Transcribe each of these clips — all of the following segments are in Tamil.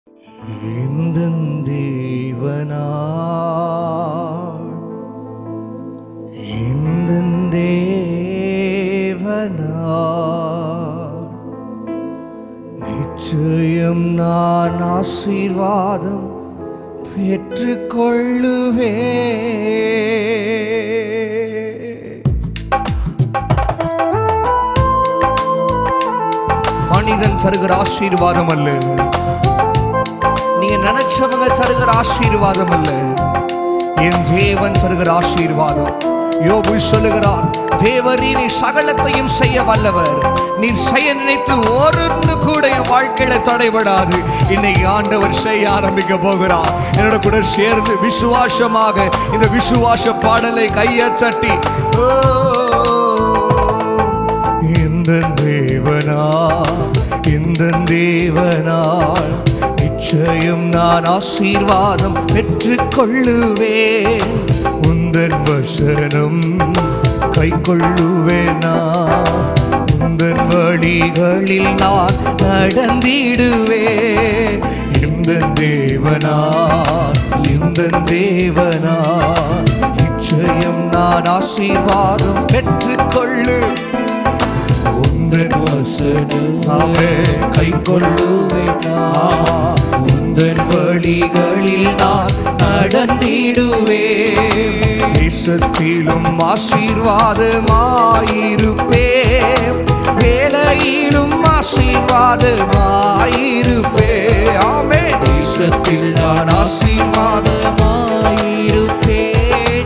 எந்தன் தேவனா எந்தன் தேவனா நிச்சயம் நான் ஆசீர்வாதம் பெற்றுக்கொள்ளுவே மனிதன் தருகிற ஆசீர்வாதம் அல்ல நீங்க நினைச்சவங்க தருகிற ஆசீர்வாதம் அல்ல என் தேவன் தருகிற ஆசீர்வாதம் யோபு சொல்லுகிறார் தேவரீ நீ சகலத்தையும் செய்ய வல்லவர் நீ செய்ய நினைத்து ஒரு கூட என் வாழ்க்கையில தடைபடாது இன்னைக்கு ஆண்டவர் செய்ய ஆரம்பிக்க போகிறார் என்னோட கூட சேர்ந்து விசுவாசமாக இந்த விசுவாச பாடலை கையை தட்டி ஓ இந்த தேவனா இந்த தேவனால் நிச்சயம் நான் ஆசீர்வாதம் பெற்றுக்கொள்ளுவேன் உந்தன் வசனம் கை கொள்ளுவேனா உந்தன் வழிகளில் நான் நடந்திடுவேன் இந்த தேவனால் இந்த தேவனால் நிச்சயம் நான் ஆசீர்வாதம் பெற்றுக்கொள்ளுவேன் உந்தன் வசனமே கை கொள்ளுவேன் ஆமா உந்தன் வழிகளில் நான் நடந்திடுவே தேசத்திலும் ஆசீர்வாதமாயிருப்பே வேலையிலும் ஆசீர்வாதமாயிருப்பே ஆமே தேசத்தில் நான் ஆசீர்வாதமாயிருப்பேன்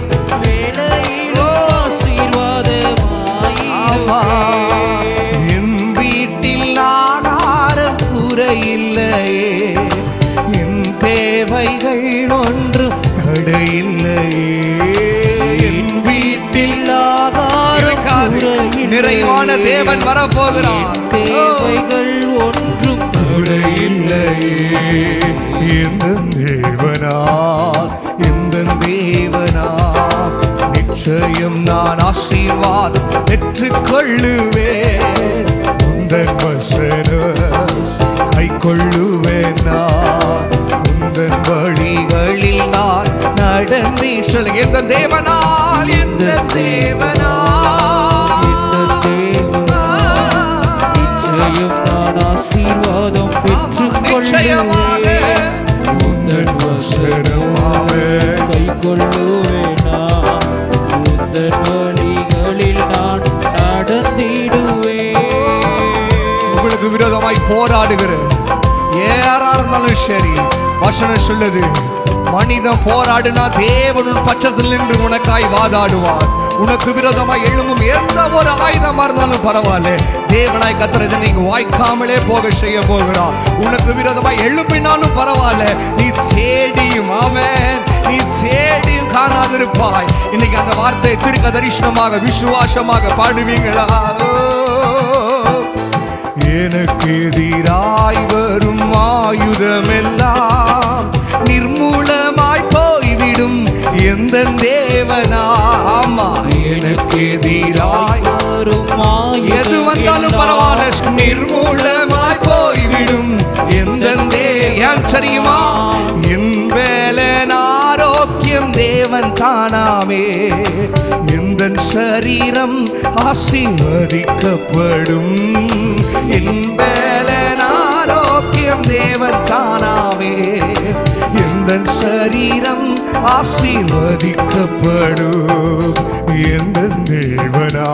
வேலையிலும் ஆமா என் வீட்டில் ஆகாரம் குறையில்லையே என் தேவைகள் ஒன்றும் தடையில்லையே என் வீட்டில் ஆகாரம் நிறைவான தேவன் வரப்போகிறார் தேவைகள் ஒன்றும் குறையில்லையே எந்த தேவனா எந்த தேவனா நிச்சயம் நான் ஆசீர்வாதம் பெற்றுக்கொள்ளுவேன் உந்தன் வசன கை கொள்ளுவேன் நான் உந்தன் வழிகளில் நான் நடந்து சொல்லுங்க எந்த தேவனால் எந்த தேவனால் நிச்சயம் நான் ஆசீர்வாதம் நிச்சயமாக உந்தன் வசனமாவே கை கொள்ளுவேனா உந்தன் வழிகளில் நான் நடந்திடுவேன் உங்களுக்கு விரோதமாய் போராடுகிற யாரா இருந்தாலும் சரி வசனம் சொல்லுது மனிதன் போராடினா தேவனும் பட்சத்தில் நின்று உனக்காய் வாதாடுவார் உனக்கு விரோதமாய் எழும்பும் எந்த ஒரு ஆயுதமா இருந்தாலும் பரவாயில்ல தேவனாய் கத்துறது நீங்க வாய்க்காமலே போக செய்ய போகிறார் உனக்கு விரோதமாய் எழும்பினாலும் பரவாயில்ல நீ தேடியும் அவன் நீ தேடியும் காணாதிருப்பாய் இன்னைக்கு அந்த வார்த்தையை திருக்க தரிசனமாக விசுவாசமாக பாடுவீங்களா ஓ. எனக்கு எதிராய் வரும் ஆயுதமெல்லாம் நிர்மூலமாய் போய்விடும் எந்த தேவனாமா எனக்கு எதிராய் வரும் ஆயுதம் எது வந்தாலும் பரவாயில்ல நிர்மூலமாய் போய்விடும் எந்த ஏன் தெரியுமா என் வேலன் ஆரோக்கியம் தேவன் தானாமே எந்த சரீரம் ஆசீர்வதிக்கப்படும் என் வேலன் ஆரோக்கியம் தேவன் தானாமே எந்த சரீரம் ஆசீர்வதிக்கப்படும் எந்த தேவனா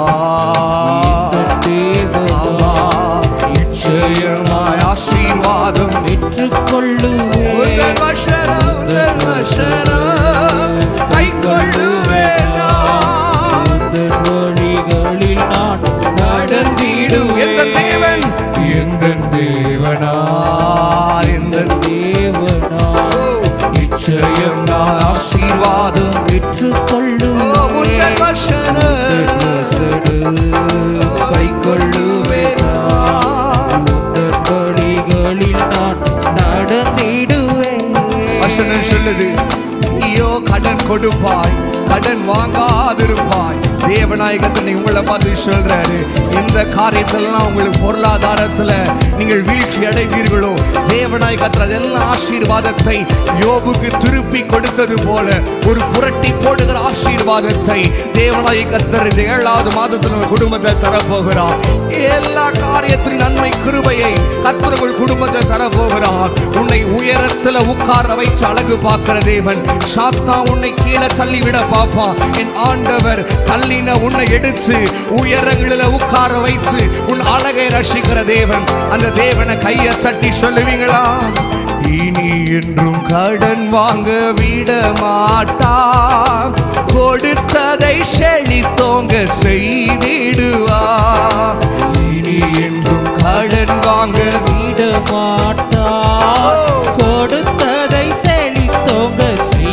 ஆமா, நிச்சயமாய் ஆசீர்வாதம் பெற்றுக்கொள்ளுவேன் உந்தன் வசனம், உந்தன் வசனம் கைக்கொள்ளுவேன் நான். உந்தன் வழிகளில் நான் நடந்திடும் எந்த தேவன் எந்த தேவனா எந்த தேவனா நிச்சயம் நான் ஆசீர்வாதம் உந்தன் பெற்றுக்கொள்ளுவேன் வசனம் கைக்கொள்ளுவேன் நான். உந்தன் வழிகளில் நான் நடந்திடுவேன் வசனம் சொல்லுது ஐயோ கடன் கொடுப்பாய் கடன் வாங்காதிருப்பாய் தேவநாயகத்தை உங்களை பார்த்து சொல்றாரு எந்த காரியத்திலலாம் உங்களுக்கு பொருளாதாரத்துல நீங்கள் வீழ்ச்சி அடைவீர்களோ தேவநாயகத்தில் அதெல்லாம் ஆசீர்வாதத்தை யோபுக்கு திருப்பி கொடுத்தது போல ஒரு புரட்டி போடுகிற ஆசீர்வாதத்தை தேவநாயகத்தர் இந்த ஏழாவது மாதத்தில் உங்கள் குடும்பத்தை தரப்போகிறார் எல்லா காரியத்தின் நன்மை கிருபையை கத்தர்கள் குடும்பத்தை தரப்போகிறார் உன்னை உயரத்துல உட்கார வைத்து அழகு பார்க்கிற தேவன் சாத்தா உன்னை கீழே தள்ளிவிட பாப்பான் என் ஆண்டவர் தள்ளின உன்னை எடுத்து உயரங்களில் உட்கார வைத்து உன் அழகை ரசிக்கிற தேவன் அந்த தேவனை கையை தட்டி சொல்லுவீங்களா இனி என்றும் கடன் வாங்க விட மாட்டான் கொடுத்ததை செழித்தோங்க செய்திடுவா இனி என்றும் கடன் வாங்க விட மாட்டார் கொடுத்ததை செழித்தோங்க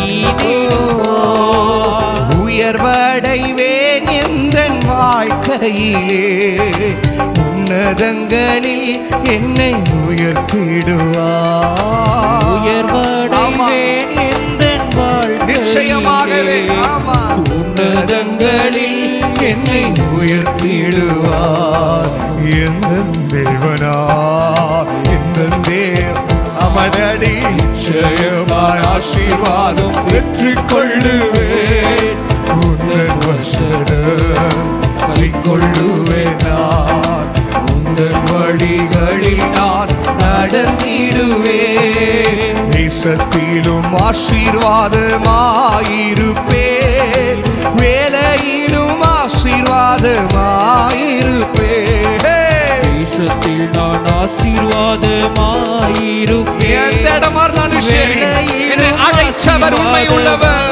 செய்திடுவார் உயர்வடைவேன் எந்த வாழ்க்கையிலே உன்னதங்களில் என்னை உயர்த்திடுவார் உயர்வடைவேன் எந்தன் வாழ்க்கையிலே. நிச்சயமாகவே ஆமா உன்னதங்களில் என்னை உயர்த்திடுவார் எந்த தேவனா எந்த தேவ அமனடி நிச்சயமாய் ஆசீர்வாதம் பெற்றுக் கொள்ளுவேன் உன்னன் வசனம் கை கொள்ளுவேன் நான் உந்தன் வழிகளில் நான் நடந்திடுவேன் தேசத்திலும் ஆசீர்வாதமாயிருப்பேன் வேலையிலும் ஆசீர்வாதமாயிருப்பேன் தேசத்தில் நான் ஆசீர்வாதமாயிருப்பேன் எந்த இடமா இருந்தாலும் சரி என்னை அழைச்சவர் உண்மை உள்ளவர்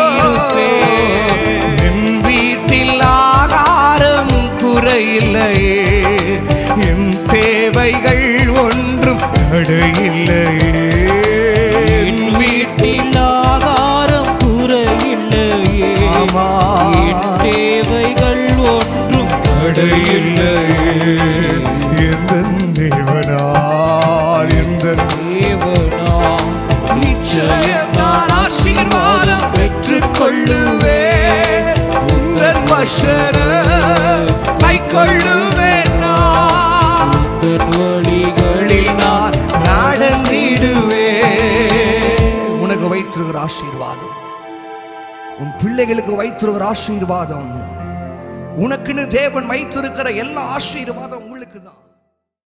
என் வீட்டில் ஆகாரம் குறையில்லையே என் தேவைகள் ஒன்றும் தடையில்லையே என் வீட்டில் ஆகாரம் குறையில்லையே ஆமா. என் தேவைகள் ஒன்றும் தடையில்லையே எந்த தேவனார் எந்த தேவனா நிச்சயம் நான் ஆசீர்வாதம் பெற்றுக் கொள்ளுவேன் உங்கள் வசனம் கை கொள்ளுவேன் நான் உந்தன் வழிகளில் வழிகளில் நான் நடந்திடுவேன் உனக்கு வைத்திருக்கிற ஆசீர்வாதம் உன் பிள்ளைகளுக்கு வைத்திருக்கிற ஆசீர்வாதம் உனக்குன்னு தேவன் வைத்திருக்கிற எல்லா ஆசீர்வாதம் உங்களுக்கு தான்